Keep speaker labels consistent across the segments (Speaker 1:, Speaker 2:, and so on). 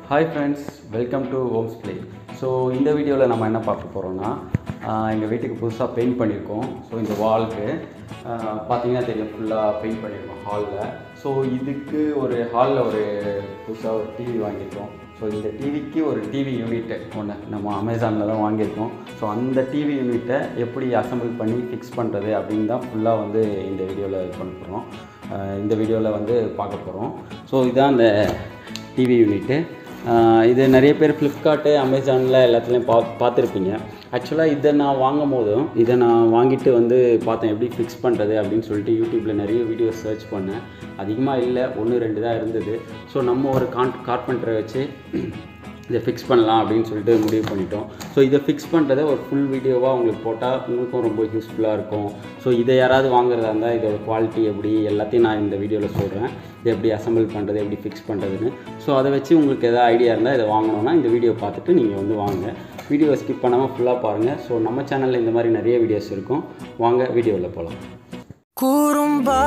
Speaker 1: hi friends welcome to homes play so இந்த வீடியோவில் நம்ம என்ன பார்க்க போகிறோம்னா எங்கள் வீட்டுக்கு புதுசாக பெயிண்ட் பண்ணியிருக்கோம் ஸோ இந்த வால்க்கு பார்த்தீங்கன்னா தெரியும் ஃபுல்லாக பெயிண்ட் பண்ணியிருக்கோம் ஹாலில் ஸோ இதுக்கு ஒரு ஹாலில் ஒரு புதுசாக ஒரு டிவி வாங்கியிருக்கோம் ஸோ இந்த டிவிக்கு ஒரு டிவி யூனிட் ஒன்று நம்ம அமேசானில் தான் வாங்கியிருக்கோம் ஸோ அந்த டிவி யூனிட்டை எப்படி அசம்பிள் பண்ணி ஃபிக்ஸ் பண்ணுறது அப்படின்னு தான் ஃபுல்லாக வந்து இந்த வீடியோவில் இது பண்ண போகிறோம் இந்த வீடியோவில் வந்து பார்க்க போகிறோம் ஸோ இதான் அந்த டிவி யூனிட்டு இது நிறைய பேர் ஃப்ளிப்கார்ட்டு அமேசானில் எல்லாத்துலேயும் பா பார்த்துருப்பீங்க ஆக்சுவலாக இதை நான் வாங்கும் போதும் இதை நான் வாங்கிட்டு வந்து பார்த்தேன் எப்படி ஃபிக்ஸ் பண்ணுறது அப்படின்னு சொல்லிட்டு யூடியூப்பில் நிறைய வீடியோஸ் சர்ச் பண்ணேன் அதிகமாக இல்லை ஒன்று ரெண்டு தான் இருந்தது ஸோ நம்ம ஒரு கான் கார்பெண்டரை வச்சு இதை ஃபிக்ஸ் பண்ணலாம் அப்படின்னு சொல்லிட்டு முடிவு பண்ணிட்டோம் ஸோ இதை ஃபிக்ஸ் பண்ணுறத ஒரு ஃபுல் வீடியோவாக உங்களுக்கு போட்டால் உங்களுக்கும் ரொம்ப யூஸ்ஃபுல்லாக இருக்கும் ஸோ இதை யாராவது வாங்குறதா இருந்தால் இதோட குவாலிட்டி எப்படி எல்லாத்தையும் நான் இந்த வீடியோவில் சொல்கிறேன் இதை எப்படி அசம்பிள் பண்ணுறது எப்படி ஃபிக்ஸ் பண்ணுறதுன்னு ஸோ அதை வச்சு உங்களுக்கு எதாவது ஐடியா இருந்தால் இதை வாங்கணுன்னா இந்த வீடியோ பார்த்துட்டு நீங்கள் வந்து வாங்க வீடியோவை ஸ்கிப் பண்ணாமல் ஃபுல்லாக பாருங்கள் ஸோ நம்ம சேனலில் இந்த மாதிரி நிறைய வீடியோஸ் இருக்கும் வாங்க வீடியோவில் போகலாம்
Speaker 2: குறும்பா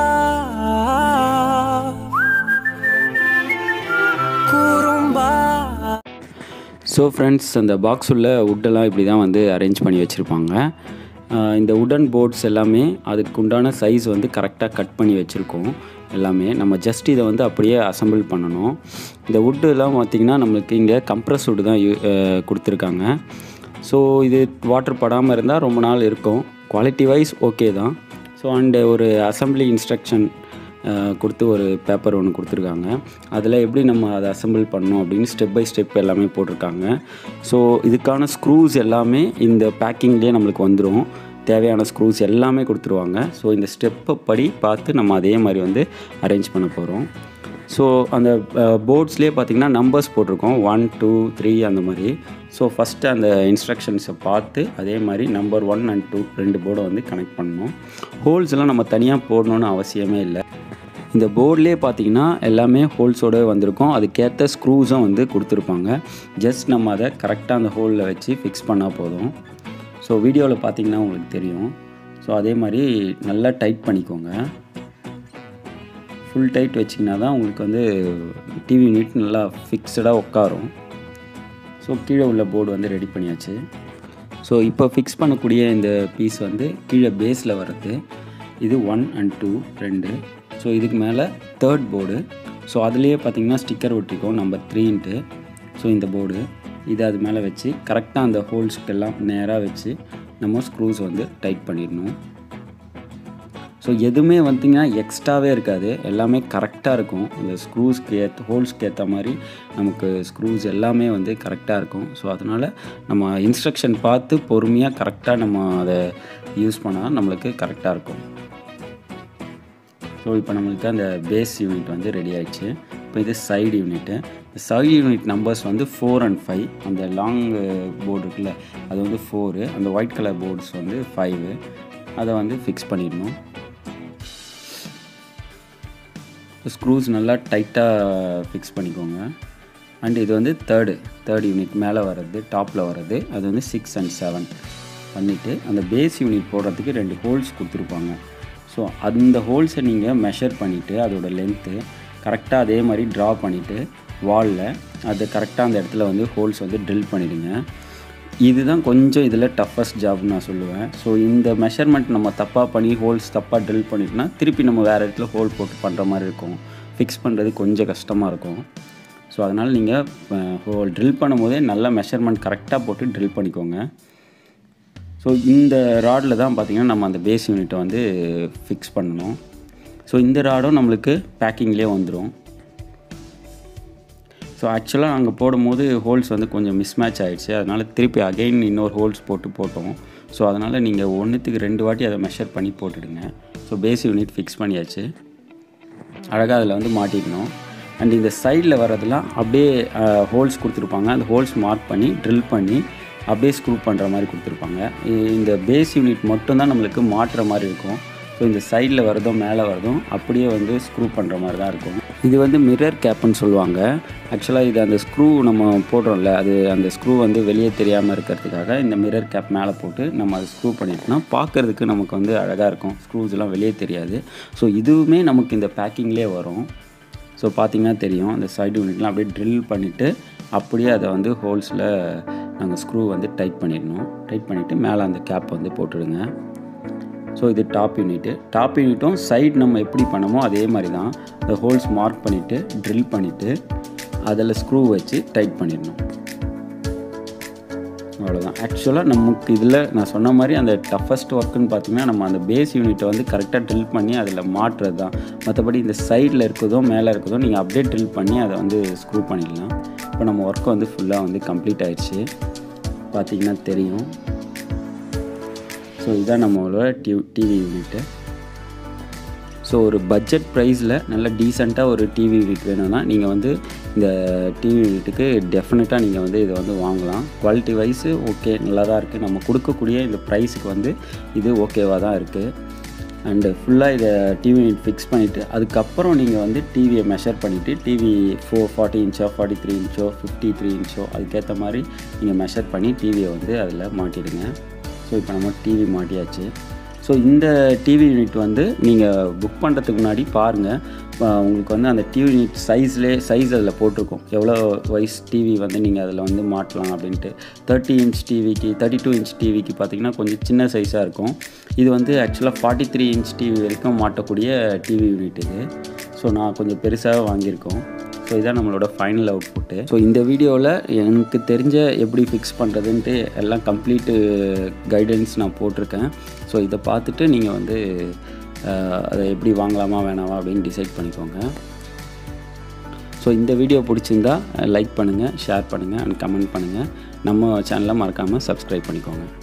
Speaker 2: குறும்பா
Speaker 1: ஸோ ஃப்ரெண்ட்ஸ் அந்த பாக்ஸ் உள்ள வுட்டெல்லாம் இப்படி தான் வந்து அரேஞ்ச் பண்ணி வச்சுருப்பாங்க ஆஹ் இந்த உடன் போர்ட்ஸ் எல்லாமே அதுக்கு உண்டான சைஸ் வந்து கரெக்டாக கட் பண்ணி வச்சுருக்கோம் எல்லாமே நம்ம ஜஸ்ட் இதை வந்து அப்படியே அசம்பிள் பண்ணணும் இந்த வுட்டெல்லாம் பார்த்திங்கன்னா நம்மளுக்கு இங்கே கம்ப்ரஸ் வுட் தான் யூ ஆஹ் கொடுத்துருக்காங்க ஸோ இது வாட்டர் படாமல் இருந்தால் ரொம்ப நாள் இருக்கும் குவாலிட்டி வைஸ் ஓகே தான் ஸோ அண்டு ஒரு அசம்பிளி இன்ஸ்ட்ரக்ஷன் கொடுத்து ஒரு பேப்பர் ஒன்று கொடுத்துருக்காங்க அதில் எப்படி நம்ம அதை அசெம்பிள் பண்ணணும் அப்படின்னு ஸ்டெப் பை ஸ்டெப் எல்லாமே போட்டிருக்காங்க ஸோ இதுக்கான ஸ்க்ரூஸ் எல்லாமே இந்த பேக்கிங்லேயே நம்மளுக்கு வந்துடும் தேவையான ஸ்க்ரூஸ் எல்லாமே கொடுத்துருவாங்க ஸோ இந்த ஸ்டெப்பை படி பார்த்து நம்ம அதே மாதிரி வந்து அரேஞ்ச் பண்ண போகிறோம் ஸோ அந்த போர்ட்ஸ்லேயே பார்த்திங்கன்னா நம்பர்ஸ் போட்டிருக்கோம் ஒன் டூ த்ரீ அந்த மாதிரி ஸோ ஃபஸ்ட்டு அந்த இன்ஸ்ட்ரக்ஷன்ஸை பார்த்து அதே மாதிரி நம்பர் ஒன் அண்ட் டூ ரெண்டு போர்டை வந்து கனெக்ட் பண்ணணும் ஹோல்ஸ் எல்லாம் நம்ம தனியாக போடணுன்னு அவசியமே இல்லை இந்த போர்ட்லேயே பார்த்தீங்கன்னா எல்லாமே ஹோல்ஸோடு வந்திருக்கும் அதுக்கேற்ற ஸ்க்ரூஸும் வந்து கொடுத்துருப்பாங்க ஜஸ்ட் நம்ம அதை கரெக்டாக அந்த ஹோலில் வச்சு ஃபிக்ஸ் பண்ணால் போதும் ஸோ வீடியோவில் பார்த்தீங்கன்னா உங்களுக்கு தெரியும் ஸோ அதே மாதிரி நல்லா டைட் பண்ணிக்கோங்க ஃபுல் டைட் வச்சிங்கன்னா தான் உங்களுக்கு வந்து டிவி யூனிட் நல்லா ஃபிக்ஸடாக உட்காரும் ஸோ கீழே உள்ள போர்டு வந்து ரெடி பண்ணியாச்சு ஸோ இப்போ ஃபிக்ஸ் பண்ணக்கூடிய இந்த பீஸ் வந்து கீழே பேஸில் வர்றது இது ஒன் அண்ட் டூ ரெண்டு ஸோ இதுக்கு மேலே தேர்ட் போர்டு ஸோ அதுலேயே பார்த்தீங்கன்னா ஸ்டிக்கர் ஒட்டிக்கும் நம்பர் த்ரீன்ட்டு ஸோ இந்த போர்டு இது அது மேலே வச்சு கரெக்டாக அந்த ஹோல்ஸ்க்கெல்லாம் நேராக வச்சு நம்ம ஸ்க்ரூஸ் வந்து டைட் பண்ணிடணும் ஸோ எதுவுமே வந்துட்டிங்கன்னா எக்ஸ்ட்ராவே இருக்காது எல்லாமே கரெக்டாக இருக்கும் இந்த ஸ்க்ரூஸ்க்கு ஏற்ற ஹோல்ஸ்க்கு ஏற்ற மாதிரி நமக்கு ஸ்க்ரூஸ் எல்லாமே வந்து கரெக்டாக இருக்கும் ஸோ அதனால் நம்ம இன்ஸ்ட்ரக்ஷன் பார்த்து பொறுமையாக கரெக்டாக நம்ம அதை யூஸ் பண்ணால் நம்மளுக்கு கரெக்டாக இருக்கும் ஸோ இப்போ நம்மளுக்கு அந்த பேஸ் யூனிட் வந்து ரெடி ஆயிடுச்சு இப்போ இது சைடு யூனிட்டு இந்த சைடு யூனிட் நம்பர்ஸ் வந்து ஃபோர் அண்ட் ஃபைவ் அந்த லாங் போர்டு இருக்குல்ல அது வந்து ஃபோரு அந்த ஒயிட் கலர் போர்ட்ஸ் வந்து ஃபைவு அதை வந்து ஃபிக்ஸ் பண்ணிடணும் ஸ்க்ரூஸ் நல்லா டைட்டாக ஃபிக்ஸ் பண்ணிக்கோங்க அண்ட் இது வந்து தேர்டு தேர்ட் யூனிட் மேலே வர்றது டாப்பில் வர்றது அது வந்து சிக்ஸ் அண்ட் செவன் பண்ணிவிட்டு அந்த பேஸ் யூனிட் போடுறதுக்கு ரெண்டு ஹோல்ஸ் கொடுத்துருப்பாங்க ஸோ அந்த ஹோல்ஸை நீங்கள் மெஷர் பண்ணிவிட்டு அதோட லென்த்து கரெக்டாக அதே மாதிரி ட்ரா பண்ணிவிட்டு வாலில் அது கரெக்டாக அந்த இடத்துல வந்து ஹோல்ஸ் வந்து ட்ரில் பண்ணிவிடுங்க இதுதான் கொஞ்சம் இதில் டஃபஸ்ட் ஜாப்னு நான் சொல்லுவேன் ஸோ இந்த மெஷர்மெண்ட் நம்ம தப்பாக பண்ணி ஹோல்ஸ் தப்பாக ட்ரில் பண்ணிட்டோம்னா திருப்பி நம்ம வேறு இடத்துல ஹோல் போட்டு பண்ணுற மாதிரி இருக்கும் ஃபிக்ஸ் பண்ணுறது கொஞ்சம் கஷ்டமாக இருக்கும் ஸோ அதனால் நீங்கள் ஹோல் ட்ரில் பண்ணும்போதே நல்ல மெஷர்மெண்ட் கரெக்டாக போட்டு ட்ரில் பண்ணிக்கோங்க ஸோ இந்த ராடில் தான் பார்த்திங்கன்னா நம்ம அந்த பேஸ் யூனிட்டை வந்து ஃபிக்ஸ் பண்ணணும் ஸோ இந்த ராடும் நம்மளுக்கு பேக்கிங்லேயே வந்துடும் ஸோ ஆக்சுவலாக நாங்கள் போடும்போது ஹோல்ஸ் வந்து கொஞ்சம் மிஸ்மேட்ச் ஆகிடுச்சு அதனால் திருப்பி அகைன் இன்னொரு ஹோல்ஸ் போட்டு போட்டோம் ஸோ அதனால் நீங்கள் ஒன்றுத்துக்கு ரெண்டு வாட்டி அதை மெஷர் பண்ணி போட்டுடுங்க ஸோ பேஸ் யூனிட் ஃபிக்ஸ் பண்ணியாச்சு அழகாக அதில் வந்து மாட்டிக்கணும் அண்ட் இந்த சைடில் வர்றதெல்லாம் அப்படியே ஹோல்ஸ் கொடுத்துருப்பாங்க அந்த ஹோல்ஸ் மார்க் பண்ணி ட்ரில் பண்ணி அப்படியே ஸ்க்ரூ பண்ணுற மாதிரி கொடுத்துருப்பாங்க இந்த பேஸ் யூனிட் மட்டும்தான் நம்மளுக்கு மாட்டுற மாதிரி இருக்கும் ஸோ இந்த சைடில் வரதும் மேலே வரதும் அப்படியே வந்து ஸ்க்ரூ பண்ணுற மாதிரி தான் இருக்கும் இது வந்து மிரர் கேப்புன்னு சொல்லுவாங்க ஆக்சுவலாக இது அந்த ஸ்க்ரூ நம்ம போடுறோம்ல அது அந்த ஸ்க்ரூ வந்து வெளியே தெரியாமல் இருக்கிறதுக்காக இந்த மிரர் கேப் மேலே போட்டு நம்ம அதை ஸ்க்ரூ பண்ணிட்டோம்னா பார்க்குறதுக்கு நமக்கு வந்து அழகாக இருக்கும் ஸ்க்ரூஸ்லாம் வெளியே தெரியாது ஸோ இதுவுமே நமக்கு இந்த பேக்கிங்லேயே வரும் ஸோ பார்த்தீங்கன்னா தெரியும் அந்த சைடு யூனிட்லாம் அப்படியே ட்ரில் பண்ணிவிட்டு அப்படியே அதை வந்து ஹோல்ஸில் நாங்கள் ஸ்க்ரூ வந்து டைட் பண்ணிடணும் டைட் பண்ணிவிட்டு மேலே அந்த கேப் வந்து போட்டுடுங்க ஸோ இது டாப் யூனிட்டு டாப் யூனிட்டும் சைடு நம்ம எப்படி பண்ணமோ அதே மாதிரி தான் இந்த ஹோல்ஸ் மார்க் பண்ணிவிட்டு ட்ரில் பண்ணிவிட்டு அதில் ஸ்க்ரூ வச்சு டைட் பண்ணிடணும் அவ்வளோதான் ஆக்சுவலாக நமக்கு இதில் நான் சொன்ன மாதிரி அந்த டஃபஸ்ட் ஒர்க்குன்னு பார்த்தீங்கன்னா நம்ம அந்த பேஸ் யூனிட்டை வந்து கரெக்டாக ட்ரில் பண்ணி அதில் மாட்டுறது தான் மற்றபடி இந்த சைடில் இருக்கிறதோ மேலே இருக்கிறதோ நீங்கள் அப்படியே ட்ரில் பண்ணி அதை வந்து ஸ்க்ரூ பண்ணிடலாம் இப்போ நம்ம ஒர்க் வந்து ஃபுல்லாக வந்து கம்ப்ளீட் ஆயிடுச்சு பார்த்தீங்கன்னா தெரியும் ஸோ இதுதான் நம்மளோட டிவி டிவி யூனிட்டு ஸோ ஒரு பட்ஜெட் ப்ரைஸில் நல்ல டீசெண்டாக ஒரு டிவி யூனிட் வேணும்னா நீங்கள் வந்து இந்த டிவி யூனிட்டுக்கு டெஃபினட்டாக நீங்கள் வந்து இதை வந்து வாங்கலாம் குவாலிட்டி வைஸு ஓகே நல்லா தான் இருக்குது நம்ம கொடுக்கக்கூடிய இந்த ப்ரைஸுக்கு வந்து இது ஓகேவாக தான் இருக்குது அண்டு ஃபுல்லாக இதை டிவி யூனிட் ஃபிக்ஸ் பண்ணிவிட்டு அதுக்கப்புறம் நீங்கள் வந்து டிவியை மெஷர் பண்ணிவிட்டு டிவி ஃபோர் ஃபார்ட்டி இன்ச்சோ ஃபார்ட்டி த்ரீ இன்ச்சோ ஃபிஃப்டி த்ரீ இன்ச்சோ அதுக்கேற்ற மாதிரி நீங்கள் மெஷர் பண்ணி டிவியை வந்து அதில் மாட்டிடுங்க ஸோ இப்போ நம்ம டிவி மாட்டியாச்சு ஸோ இந்த டிவி யூனிட் வந்து நீங்கள் புக் பண்ணுறதுக்கு முன்னாடி பாருங்கள் உங்களுக்கு வந்து அந்த டிவி யூனிட் சைஸ்லே சைஸ் அதில் போட்டிருக்கோம் எவ்வளோ வயசு டிவி வந்து நீங்கள் அதில் வந்து மாட்டலாம் அப்படின்ட்டு தேர்ட்டி இன்ச் டிவிக்கு தேர்ட்டி டூ இன்ச் டிவிக்கு பார்த்தீங்கன்னா கொஞ்சம் சின்ன சைஸாக இருக்கும் இது வந்து ஆக்சுவலாக ஃபார்ட்டி த்ரீ இன்ச் டிவி வரைக்கும் மாட்டக்கூடிய டிவி யூனிட் இது ஸோ நான் கொஞ்சம் பெருசாக வாங்கியிருக்கோம் ஸோ இதான் நம்மளோட ஃபைனல் அவுட்புட்டு ஸோ இந்த வீடியோவில் எனக்கு தெரிஞ்ச எப்படி ஃபிக்ஸ் பண்ணுறதுன்ட்டு எல்லாம் கம்ப்ளீட்டு கைடன்ஸ் நான் போட்டிருக்கேன் ஸோ இதை பார்த்துட்டு நீங்கள் வந்து அஹ், அதை எப்படி வாங்கலாமா வேணாமா அப்படின்னு டிசைட் பண்ணிக்கோங்க ஸோ இந்த வீடியோ பிடிச்சிருந்தா லைக் பண்ணுங்கள் ஷேர் பண்ணுங்கள் அண்ட் கமெண்ட் பண்ணுங்கள் நம்ம சேனலை மறக்காமல் சப்ஸ்கிரைப் பண்ணிக்கோங்க